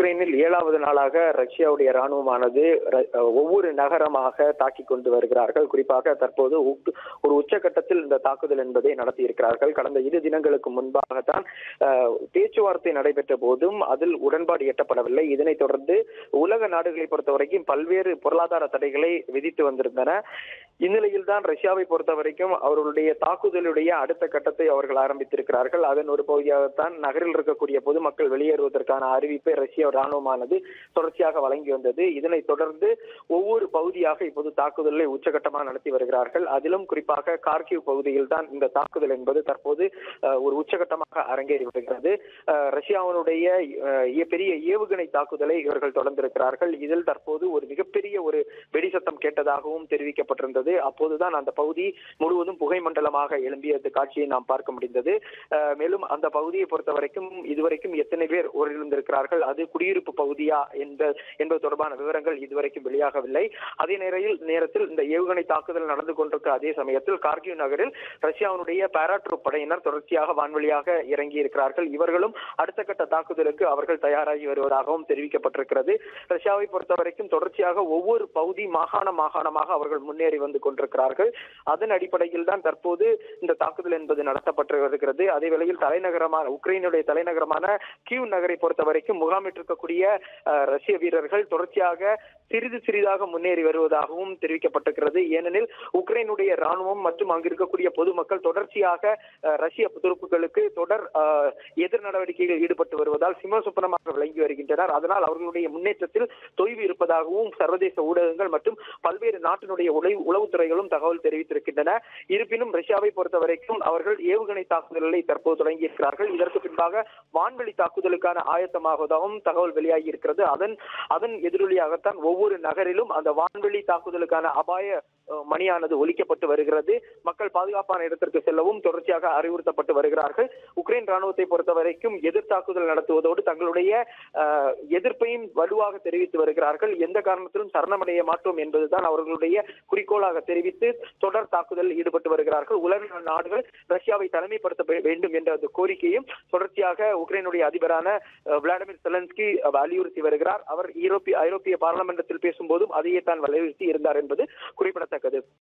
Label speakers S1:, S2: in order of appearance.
S1: உக்ரைனில் ஏழாவது நாளாக ரஷ்யாவுடைய ராணுவமானது ர- ஒவ்வொரு நகரமாக தாக்கி கொண்டு வருகிறார்கள் குறிப்பாக தற்போது உக்- ஒரு உச்சகட்டத்தில் இந்த தாக்குதல் என்பதை நடத்தி இருக்கிறார்கள் கடந்த இரு தினங்களுக்கு முன்பாகத்தான் அஹ், பேச்சுவார்த்தை நடைபெற்ற போதும் அதில் உடன்பாடு எட்டப்படவில்லை இதனைத் தொடர்ந்து உலக நாடுகளை பொறுத்தவரைக்கும் பல்வேறு பொருளாதார தடைகளை விதித்து வந்திருந்தன இந்நிலையில் தான் ரஷ்யாவை பொறுத்த வரைக்கும் அவர்களுடைய தாக்குதலுடைய அடுத்த கட்டத்தை அவர்கள் ஆரம்பித்திருக்கிறார்கள் அதன் ஒரு பகுதியாகத்தான் நகரில் இருக்கக்கூடிய பொதுமக்கள் வெளியேறுவதற்கான அறிவிப்பை ரஷ்ய ராணுவமானது தொடர்ச்சியாக வழங்கி வந்தது இதனைத் தொடர்ந்து ஒவ்வொரு பகுதியாக இப்போது தாக்குதலை உச்சகட்டமாக நடத்தி வருகிறார்கள் அதிலும் குறிப்பாக கார்கிவ் பகுதியில் தான் இந்த தாக்குதல் என்பது தற்போது அஹ், ஒரு உச்சகட்டமாக அரங்கேறி வருகிறது அஹ், ரஷ்யாவினுடைய அஹ், ஏ- பெரிய ஏவுகணை தாக்குதலை இவர்கள் தொடர்ந்திருக்கிறார்கள் இதில் தற்போது ஒரு மிகப்பெரிய ஒரு வெடிசத்தம் கேட்டதாகவும் தெரிவிக்கப்பட்டிருந்தது அப்போதுதான் அந்த பகுதி முழுவதும் புகை மண்டலமாக எழும்பியது காட்சியை நாம் பார்க்க முடிந்தது அஹ், மேலும் அந்த பகுதியை பொறுத்த வரைக்கும் இதுவரைக்கும் எத்தனை பேர் உயிரிழந்திருக்கிறார்கள் அது குடியிருப்பு பகுதியா என்ற என்பது தொடர்பான விவரங்கள் இதுவரைக்கும் வெளியாகவில்லை அதே நேரையில் நேரத்தில் இந்த ஏவுகணை தாக்குதல் நடந்து கொண்டிருக்க அதே சமயத்தில் கார்கிவ் நகரில் ரஷ்யாவினுடைய பாராட்ரூப் படையினர் தொடர்ச்சியாக வான்வழியாக இறங்கி இருக்கிறார்கள் இவர்களும் அடுத்த கட்ட தாக்குதலுக்கு அவர்கள் தயாராகி வருவதாகவும் தெரிவிக்கப்பட்டிருக்கிறது ரஷ்யாவை பொறுத்த வரைக்கும் தொடர்ச்சியாக ஒவ்வொரு பகுதி மாகாண மாகாணமாக அவர்கள் முன்னேறி வந்து கொண்டிருக்கிறார்கள் அதன் அடிப்படையில் தான் தற்போது இந்த தாக்குதல் என்பது நடத்தப்பட்டு வருகிறது அதே வேளையில் தலைநகரமான உக்ரைனுடைய தலைநகரமான கியூ நகரை பொறுத்த வரைக்கும் முகாமிட்டிருக்கக்கூடிய அஹ், ரஷ்ய வீரர்கள் தொடர்ச்சியாக சிறிது சிறிதாக முன்னேறி வருவதாகவும் தெரிவிக்கப்பட்டிருக்கிறது ஏனெனில் உக்ரைனுடைய ராணுவம் மற்றும் அங்கு இருக்கக்கூடிய பொதுமக்கள் தொடர்ச்சியாக அஹ், ரஷ்ய துருப்புகளுக்கு தொடர் அஹ், எதிர் நடவடிக்கைகளில் ஈடுபட்டு வருவதால் சிம்மசுப்பனமாக விளங்கி வருகின்றனர் அதனால் அவர்களுடைய முன்னேற்றத்தில் தொய்வு இருப்பதாகவும் சர்வதேச ஊடகங்கள் மற்றும் பல்வேறு நாட்டினுடைய உளவு உளவுத்துறைகளும் தகவல் தெரிவித்திருக்கின்றன இருப்பினும் ரஷ்யாவை பொறுத்த வரைக்கும் அவர்கள் ஏவுகணை தாக்குதல்களை தற்போது தொடங்கியிருக்கிறார்கள் இதற்கு பின்பாக வான்வெளி தாக்குதலுக்கான ஆயத்தமாவதாகவும் தகவல் வெளியாகி இருக்கிறது அதன் அதன் எதிரொலியாகத்தான் ஒவ்வொரு நகரிலும் அந்த வான்வெளி தாக்குதலுக்கான அபாய அஹ், மணியானது ஒலிக்கப்பட்டு வருகிறது மக்கள் பாதுகாப்பான இடத்திற்கு செல்லவும் தொடர்ச்சியாக அறிவுறுத்தப்பட்டு வருகிறார்கள் உக்ரைன் ராணுவத்தை பொறுத்த வரைக்கும் எதிர் தாக்குதல் நடத்துவதோடு தங்களுடைய அஹ், எதிர்ப்பையும் வலுவாக தெரிவித்து வருகிறார்கள் எந்த காரணத்திலும் சரணமடைய மாட்டோம் என்பதுதான் அவர்களுடைய குறிக்கோளாக தெரிவித்து தொடர் தாக்குதலில் ஈடுபட்டு வருகிறார்கள் உலக நாடுகள் ரஷ்யாவை தலைமைப்படுத்த வே- வேண்டும் என்ற அந்த கோரிக்கையும் தொடர்ச்சியாக உக்ரைனுடைய அதிபரான அஹ், விளாடிமிர் செலன்ஸ்கி அஹ், வலியுறுத்தி வருகிறார் அவர் யூரோப்பிய ஐரோப்பிய பார்லமெண்டத்தில் பேசும்போதும் அதையே தான் வலியுறுத்தி இருந்தார் என்பது குறிப்பிடத்தக்கது